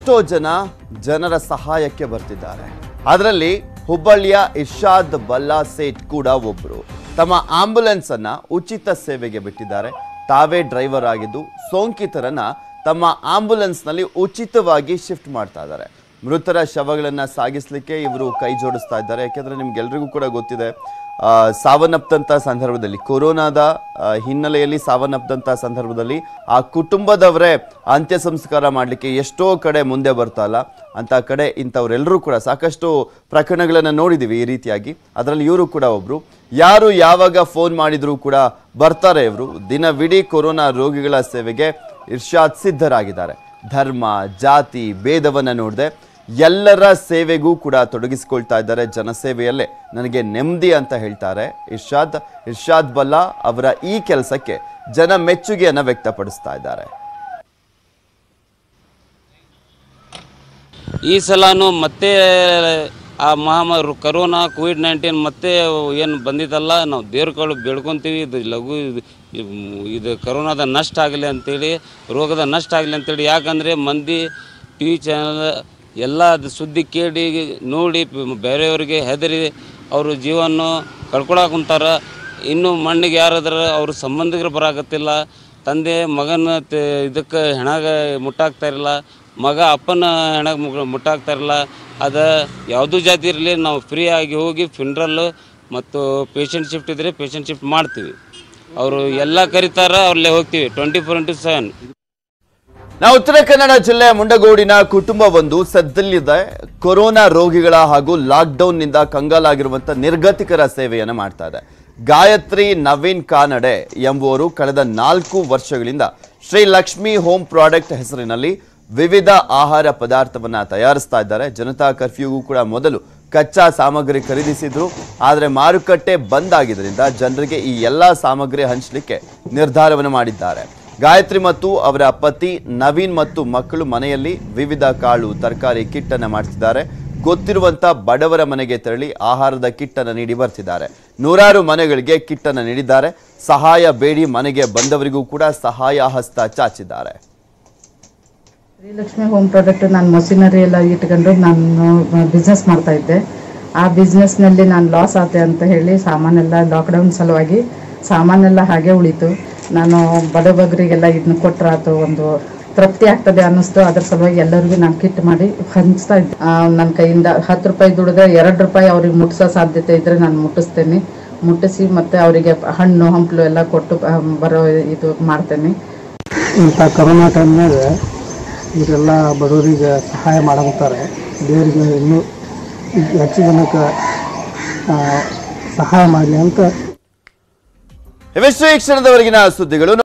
ಎಷ್ಟೋ ಜನ ಜನರ ಸಹಾಯಕ್ಕೆ ಬರ್ತಿದ್ದಾರೆ ಅದರಲ್ಲಿ ಹುಬ್ಬಳ್ಳಿಯ ಇರ್ಷಾದ್ ಬಲ್ಲಾ ಸೇಠ್ ಕೂಡ ಒಬ್ಬರು ತಮ್ಮ ಆಂಬ್ಯುಲೆನ್ಸ್ ಅನ್ನ ಉಚಿತ ಸೇವೆಗೆ ಬಿಟ್ಟಿದ್ದಾರೆ ತಾವೇ ಡ್ರೈವರ್ ಆಗಿದ್ದು ಸೋಂಕಿತರನ್ನ ತಮ್ಮ ಆಂಬ್ಯುಲೆನ್ಸ್ ನಲ್ಲಿ ಉಚಿತವಾಗಿ ಶಿಫ್ಟ್ ಮಾಡ್ತಾ ಇದ್ದಾರೆ ಮೃತರ ಶವಗಳನ್ನ ಸಾಗಿಸ್ಲಿಕ್ಕೆ ಇವರು ಕೈ ಜೋಡಿಸ್ತಾ ಇದ್ದಾರೆ ಯಾಕೆಂದ್ರೆ ನಿಮ್ಗೆಲ್ರಿಗೂ ಕೂಡ ಗೊತ್ತಿದೆ ಆ, ಸಾವನ್ನಪ್ಪದಂಥ ಸಂದರ್ಭದಲ್ಲಿ ಕೊರೋನಾದ ಆ, ಹಿನ್ನೆಲೆಯಲ್ಲಿ ಸಾವನ್ನಪ್ಪದಂಥ ಸಂದರ್ಭದಲ್ಲಿ ಆ ಕುಟುಂಬದವರೇ ಅಂತ್ಯ ಸಂಸ್ಕಾರ ಮಾಡಲಿಕ್ಕೆ ಎಷ್ಟೋ ಕಡೆ ಮುಂದೆ ಬರ್ತಾ ಇಲ್ಲ ಅಂತ ಕಡೆ ಇಂಥವ್ರೆಲ್ಲರೂ ಕೂಡ ಸಾಕಷ್ಟು ಪ್ರಕರಣಗಳನ್ನು ನೋಡಿದ್ದೀವಿ ಈ ರೀತಿಯಾಗಿ ಅದರಲ್ಲಿ ಇವರು ಕೂಡ ಒಬ್ರು ಯಾರು ಯಾವಾಗ ಫೋನ್ ಮಾಡಿದ್ರು ಕೂಡ ಬರ್ತಾರೆ ಇವರು ದಿನವಿಡೀ ಕೊರೋನಾ ರೋಗಿಗಳ ಸೇವೆಗೆ ಇರ್ಷಾದ್ ಸಿದ್ಧರಾಗಿದ್ದಾರೆ ಧರ್ಮ ಜಾತಿ ಭೇದವನ್ನ ನೋಡದೆ ಎಲ್ಲರ ಸೇವೆಗೂ ಕೂಡ ತೊಡಗಿಸಿಕೊಳ್ತಾ ಇದ್ದಾರೆ ಜನಸೇವೆಯಲ್ಲೇ ನನಗೆ ನೆಮ್ಮದಿ ಅಂತ ಹೇಳ್ತಾರೆ ಇರ್ಷಾದ್ ಇರ್ಷಾದ್ ಬಲ್ಲಾ ಅವರ ಈ ಕೆಲಸಕ್ಕೆ ಜನ ಮೆಚ್ಚುಗೆಯನ್ನ ವ್ಯಕ್ತಪಡಿಸ್ತಾ ಇದ್ದಾರೆ ಈ ಸಲನೂ ಮತ್ತೆ ಆ ಮಹಾಮಾರಿ ಕರೋನಾ ಕೋವಿಡ್ ನೈನ್ಟೀನ್ ಮತ್ತೆ ಏನು ಬಂದಿದ್ದಲ್ಲ ನಾವು ದೇವ್ರುಗಳು ಬೇಡ್ಕೊತೀವಿ ಇದು ಲಘು ಇದು- ಇದು ಕರೋನಾದ ನಷ್ಟ ಆಗಲಿ ಅಂತೇಳಿ ರೋಗದ ನಷ್ಟ ಆಗಲಿ ಅಂತೇಳಿ ಯಾಕಂದರೆ ಮಂದಿ ಟಿ ವಿ ಚಾನಲ್ ಎಲ್ಲ ಅದು ಸುದ್ದಿ ಕೇಳಿ ನೋಡಿ ಬೇರೆಯವ್ರಿಗೆ ಹೆದರಿ ಅವರು ಜೀವನ ಕಳ್ಕೊಳಕ್ಕೆ ಕುಂತಾರ ಇನ್ನು ಮಣ್ಣಿಗೆ ಯಾರಾದ್ರ ಅವ್ರ ಸಂಬಂಧಿಕರು ಬರಾಕತ್ತಿಲ್ಲ ತಂದೆ ಮಗನ ತೆ- ಇದಕ್ಕೆ ಹೆಣಗ ಮುಟ್ಟಾಗ್ತಾ ಇರಲ್ಲ ಮಗ ಅಪ್ಪನ ಹೆಣ ಮುಟ್ಟಾಗ್ತಾ ಇರಲ್ಲ ಅದು ಯಾವುದೂ ಜಾತಿ ಇರಲಿ ನಾವು ಫ್ರೀ ಆಗಿ ಹೋಗಿ ಫಿನ್ರಲ್ಲು ಮತ್ತು ಪೇಷಂಟ್ ಶಿಫ್ಟ್ ಇದ್ದರೆ ಪೇಷಂಟ್ ಶಿಫ್ಟ್ ಮಾಡ್ತೀವಿ ಅವರು ಎಲ್ಲ ಕರೀತಾರ ಅವ್ರಲ್ಲೇ ಹೋಗ್ತೀವಿ ಟ್ವೆಂಟಿ ಫೋರ್ ಇಂಟು ಸೆವೆನ್ ನಾವು ಉತ್ತರ ಕನ್ನಡ ಜಿಲ್ಲೆ ಮುಂಡಗೋಡಿನ ಕುಟುಂಬವೊಂದು ಸದ್ಯಲ್ಲಿದೆ ಕೊರೋನಾ ರೋಗಿಗಳ ಹಾಗೂ ಲಾಕ್ಡೌನ್ ನಿಂದ ಕಂಗಾಲಾಗಿರುವಂತ ನಿರ್ಗತಿಕರ ಸೇವೆಯನ್ನು ಮಾಡ್ತಾ ಇದೆ ಗಾಯತ್ರಿ ನವೀನ್ ಕಾನಡೆ ಎಂಬುವರು ಕಳೆದ ನಾಲ್ಕು ವರ್ಷಗಳಿಂದ ಶ್ರೀ ಲಕ್ಷ್ಮಿ ಹೋಮ್ ಪ್ರಾಡಕ್ಟ್ ಹೆಸರಿನಲ್ಲಿ ವಿವಿಧ ಆಹಾರ ಪದಾರ್ಥವನ್ನ ತಯಾರಿಸ್ತಾ ಇದ್ದಾರೆ ಜನತಾ ಕರ್ಫ್ಯೂಗೂ ಕೂಡ ಮೊದಲು ಕಚ್ಚಾ ಸಾಮಗ್ರಿ ಖರೀದಿಸಿದ್ರು ಆದರೆ ಮಾರುಕಟ್ಟೆ ಬಂದ್ ಆಗಿದ್ದರಿಂದ ಜನರಿಗೆ ಈ ಎಲ್ಲಾ ಸಾಮಗ್ರಿ ಹಂಚಲಿಕ್ಕೆ ನಿರ್ಧಾರವನ್ನು ಮಾಡಿದ್ದಾರೆ ಗಾಯತ್ರಿ ಮತ್ತು ಅವರ ಪತಿ ನವೀನ್ ಮತ್ತು ಮಕ್ಕಳು ಮನೆಯಲ್ಲಿ ವಿವಿಧ ಕಾಳು ತರಕಾರಿ ಕಿಟ್ ಅನ್ನ ಮಾಡ್ತಿದ್ದಾರೆ ಗೊತ್ತಿರುವಂತ ಬಡವರ ಮನೆಗೆ ತೆರಳಿ ಆಹಾರದ ಕಿಟ್ ಅನ್ನ ನೀಡಿ ಬರ್ತಿದ್ದಾರೆ ನೂರಾರು ಮನೆಗಳಿಗೆ ಕಿಟ್ ಅನ್ನ ನೀಡಿದ್ದಾರೆ ಸಹಾಯ ಬೇಡಿ ಮನೆಗೆ ಬಂದವರಿಗೂ ಕೂಡ ಸಹಾಯ ಹಸ್ತ ಚಾಚಿದ್ದಾರೆ ಶ್ರೀಲಕ್ಷ್ಮಿ ಹೋಮ್ ಪ್ರಾಡಕ್ಟ್ ನಾನು ಮಷಿನರಿ ಎಲ್ಲ ಇಟ್ಕೊಂಡು ನಾನು ಬಿಸ್ನೆಸ್ ಮಾಡ್ತಾ ಇದ್ದೆ ಆ ಬಿಸ್ನೆಸ್ನಲ್ಲಿ ನಾನು ಲಾಸ್ ಆತೆ ಅಂತ ಹೇಳಿ ಸಾಮಾನೆಲ್ಲ ಲಾಕ್ಡೌನ್ ಸಲುವಾಗಿ ಸಾಮಾನೆಲ್ಲ ಹಾಗೆ ಉಳಿತು ನಾನು ಬಡಬಗರಿಗೆಲ್ಲ ಇದನ್ನ ಕೊಟ್ಟರಾತು ಒಂದು ತೃಪ್ತಿ ಆಗ್ತದೆ ಅನ್ನಿಸ್ತು ಅದ್ರ ಸಲುವಾಗಿ ಎಲ್ಲರಿಗೂ ನಾನು ಕಿಟ್ ಮಾಡಿ ಹಂಚ್ತಾ ಇದ್ದೆ ನನ್ನ ಕೈಯಿಂದ ಹತ್ತು ರೂಪಾಯಿ ದುಡಿದ್ರೆ ಎರಡು ರೂಪಾಯಿ ಅವ್ರಿಗೆ ಮುಟ್ಟಿಸೋ ಸಾಧ್ಯತೆ ಇದ್ರೆ ನಾನು ಮುಟ್ಟಿಸ್ತೇನೆ ಮುಟ್ಟಿಸಿ ಮತ್ತೆ ಅವರಿಗೆ ಹಣ್ಣು ಹಂಪಲು ಎಲ್ಲ ಕೊಟ್ಟು ಆ, ಬರೋ ಇದು ಮಾಡ್ತೇನೆ ಇಂಥ ಕರೋನಾ ಟೈಮ್ನಾಗ ಇವರೆಲ್ಲ ಬಡವರಿಗೆ ಸಹಾಯ ಮಾಡಕತ್ತಾರೆ ದೇವರಿಗೆ ಇನ್ನೂ ಹೆಚ್ಚು ಜನಕ್ಕೆ ಆ, ಸಹಾಯ ಮಾಡಲಿ ಅಂತ ಇವಿಷ್ಟು ಈ ಕ್ಷಣದವರೆಗಿನ ಸುದ್ದಿಗಳು